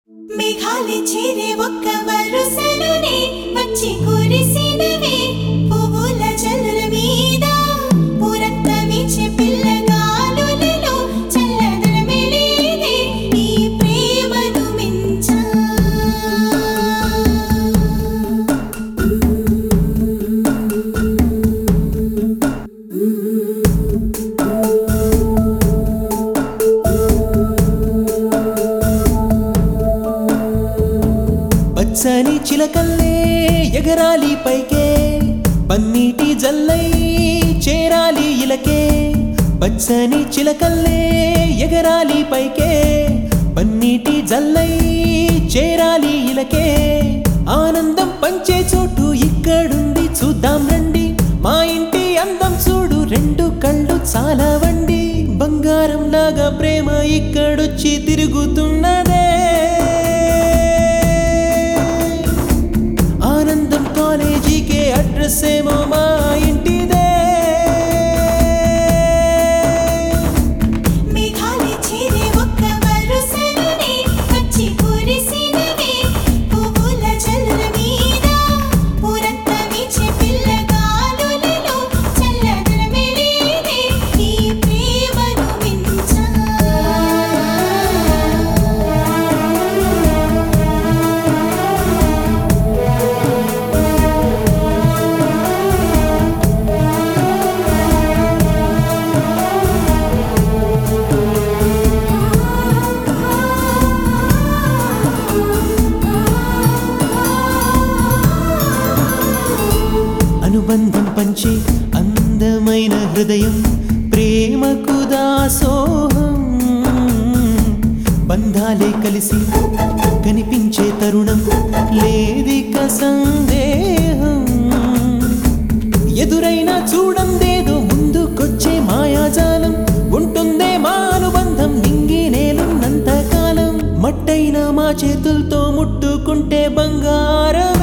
మేఘాలు చేరే ఒక్క వరుసలోనే వచ్చి కురిసినవే పువ్వుల జల్లుల మీద ఊరంతా వీచే పిల్లగాలులలో చల్లదనమే లేదే నీ ప్రేమను మించా పచ్చని చిలకల్లే ఎగరాలి పైకే పన్నీటి జల్లై చేరాలి ఇలకే పచ్చని చిలకల్లే ఎగరాలి పైకే పన్నీటి జల్లై చేరాలి ఇలకే ఆనందం పంచే చోటు ఇక్కడుంది చూద్దాం రండి మా ఇంటి అందం చూడు రెండు కళ్ళు చాలా వండి బంగారం లాగా ప్రేమ ఇక్కడొచ్చి తిరుగుతున్నదే ఆనందం కాలేజీకే అడ్రస్ ఏమో మా ఇంటిదే మేఘాలు చేరే ఒక్క వరుసలోనే వచ్చి కురిసినవే పువ్వుల జల్లుల మీద ఊరంతా వీచే పిల్లగాలులలో చల్లదనమే లేదే నీ ప్రేమను మించా అనుబంధం పంచే అందమైన హృదయం ప్రేమకు దాసోహం బంధాలే కలిసి కనిపించే తరుణం లేదిక సందేహం ఎదురైనా చూడందేదో ముందుకొచ్చే మాయాజాలం ఉంటుందే మా అనుబంధం నింగి నేలున్నంత కాలం మట్టైనా మా చేతులతో ముట్టుకుంటే బంగారం